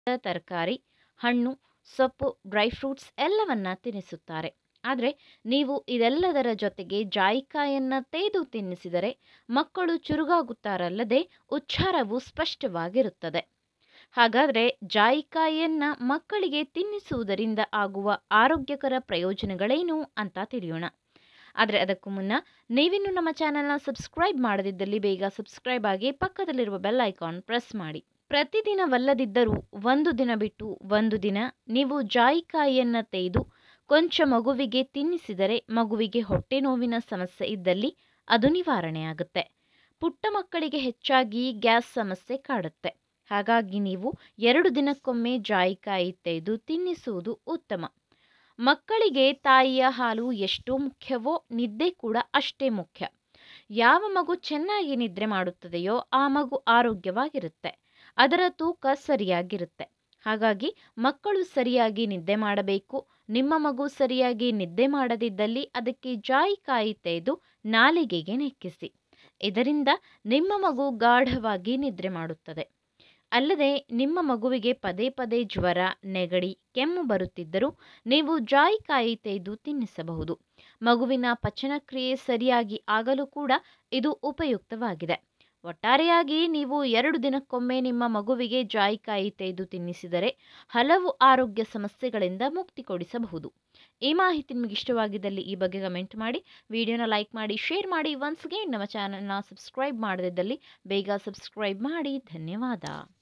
ತರಕಾರಿ ಹಣ್ಣು ಸೊಪ್ಪು ಡ್ರೈ ಫ್ರೂಟ್ಸ್ ಎಲ್ಲವನ್ನ ತಿನ್ನಿಸುತ್ತಾರೆ ಆದರೆ ನೀವು ಇದೆಲ್ಲದರ ಜೊತೆಗೆ ಜಾಯಿಕಾಯನ್ನು ತೇದು ತಿನ್ನಿಸಿದರೆ ಮಕ್ಕಳು ಚುರುಗಾಗುತ್ತಾರಲ್ಲದೆ ಉಚ್ಚಾರವು ಸ್ಪಷ್ಟವಾಗಿರುತ್ತದೆ ಹಾಗಾದರೆ ಜಾಯಿಕಾಯಿಯನ್ನು ಮಕ್ಕಳಿಗೆ ತಿನ್ನಿಸುವುದರಿಂದ ಆಗುವ ಆರೋಗ್ಯಕರ ಪ್ರಯೋಜನಗಳೇನು ಅಂತ ತಿಳಿಯೋಣ ಆದರೆ ಅದಕ್ಕೂ ಮುನ್ನ ನೀವಿನ್ನೂ ನಮ್ಮ ಚಾನಲ್ನ ಸಬ್ಸ್ಕ್ರೈಬ್ ಮಾಡದಿದ್ದಲ್ಲಿ ಬೇಗ ಸಬ್ಸ್ಕ್ರೈಬ್ ಆಗಿ ಪಕ್ಕದಲ್ಲಿರುವ ಬೆಲ್ ಐಕಾನ್ ಪ್ರೆಸ್ ಮಾಡಿ ಪ್ರತಿದಿನವಲ್ಲದಿದ್ದರೂ ಒಂದು ದಿನ ಬಿಟ್ಟು ಒಂದು ದಿನ ನೀವು ಜಾಯಿಕಾಯಿಯನ್ನು ತೆಗೆದು ಕೊಂಚ ಮಗುವಿಗೆ ತಿನ್ನಿಸಿದರೆ ಮಗುವಿಗೆ ಹೊಟ್ಟೆ ನೋವಿನ ಸಮಸ್ಯೆ ಇದ್ದಲ್ಲಿ ಅದು ನಿವಾರಣೆಯಾಗುತ್ತೆ ಪುಟ್ಟ ಮಕ್ಕಳಿಗೆ ಹೆಚ್ಚಾಗಿ ಗ್ಯಾಸ್ ಸಮಸ್ಯೆ ಕಾಡುತ್ತೆ ಹಾಗಾಗಿ ನೀವು ಎರಡು ದಿನಕ್ಕೊಮ್ಮೆ ಜಾಯಿಕಾಯಿ ತೆಗೆದು ತಿನ್ನಿಸುವುದು ಉತ್ತಮ ಮಕ್ಕಳಿಗೆ ತಾಯಿಯ ಹಾಲು ಎಷ್ಟು ಮುಖ್ಯವೋ ನಿದ್ದೆ ಕೂಡ ಅಷ್ಟೇ ಮುಖ್ಯ ಯಾವ ಮಗು ಚೆನ್ನಾಗಿ ನಿದ್ರೆ ಮಾಡುತ್ತದೆಯೋ ಆ ಮಗು ಆರೋಗ್ಯವಾಗಿರುತ್ತೆ ಅದರ ತೂಕ ಸರಿಯಾಗಿರುತ್ತೆ ಹಾಗಾಗಿ ಮಕ್ಕಳು ಸರಿಯಾಗಿ ನಿದ್ದೆ ಮಾಡಬೇಕು ನಿಮ್ಮ ಮಗು ಸರಿಯಾಗಿ ನಿದ್ದೆ ಮಾಡದಿದ್ದಲ್ಲಿ ಅದಕ್ಕೆ ಜಾಯಿಕಾಯಿ ತೆಗೆದು ನಾಲಿಗೆಗೆ ನೆಕ್ಕಿಸಿ ಇದರಿಂದ ನಿಮ್ಮ ಮಗು ಗಾಢವಾಗಿ ನಿದ್ರೆ ಮಾಡುತ್ತದೆ ಅಲ್ಲದೆ ನಿಮ್ಮ ಮಗುವಿಗೆ ಪದೇ ಪದೇ ಜ್ವರ ನೆಗಡಿ ಕೆಮ್ಮು ಬರುತ್ತಿದ್ದರೂ ನೀವು ಜಾಯಿಕಾಯಿ ತೆಗೆದು ತಿನ್ನಿಸಬಹುದು ಮಗುವಿನ ಪಚನಕ್ರಿಯೆ ಸರಿಯಾಗಿ ಆಗಲು ಕೂಡ ಇದು ಉಪಯುಕ್ತವಾಗಿದೆ ಒಟ್ಟಾರೆಯಾಗಿ ನೀವು ಎರಡು ದಿನಕ್ಕೊಮ್ಮೆ ನಿಮ್ಮ ಮಗುವಿಗೆ ಜಾಯಿಕಾಯಿ ತೆಗೆದು ತಿನ್ನಿಸಿದರೆ ಹಲವು ಆರೋಗ್ಯ ಸಮಸ್ಯೆಗಳಿಂದ ಮುಕ್ತಿ ಕೊಡಿಸಬಹುದು ಈ ಮಾಹಿತಿ ನಿಮಗೆ ಇಷ್ಟವಾಗಿದ್ದಲ್ಲಿ ಈ ಬಗ್ಗೆ ಕಮೆಂಟ್ ಮಾಡಿ ವಿಡಿಯೋನ ಲೈಕ್ ಮಾಡಿ ಶೇರ್ ಮಾಡಿ ಒನ್ಸ್ ಅಗೇನ್ ನಮ್ಮ ಚಾನಲ್ನ ಸಬ್ಸ್ಕ್ರೈಬ್ ಮಾಡದಿದ್ದಲ್ಲಿ ಬೇಗ ಸಬ್ಸ್ಕ್ರೈಬ್ ಮಾಡಿ ಧನ್ಯವಾದ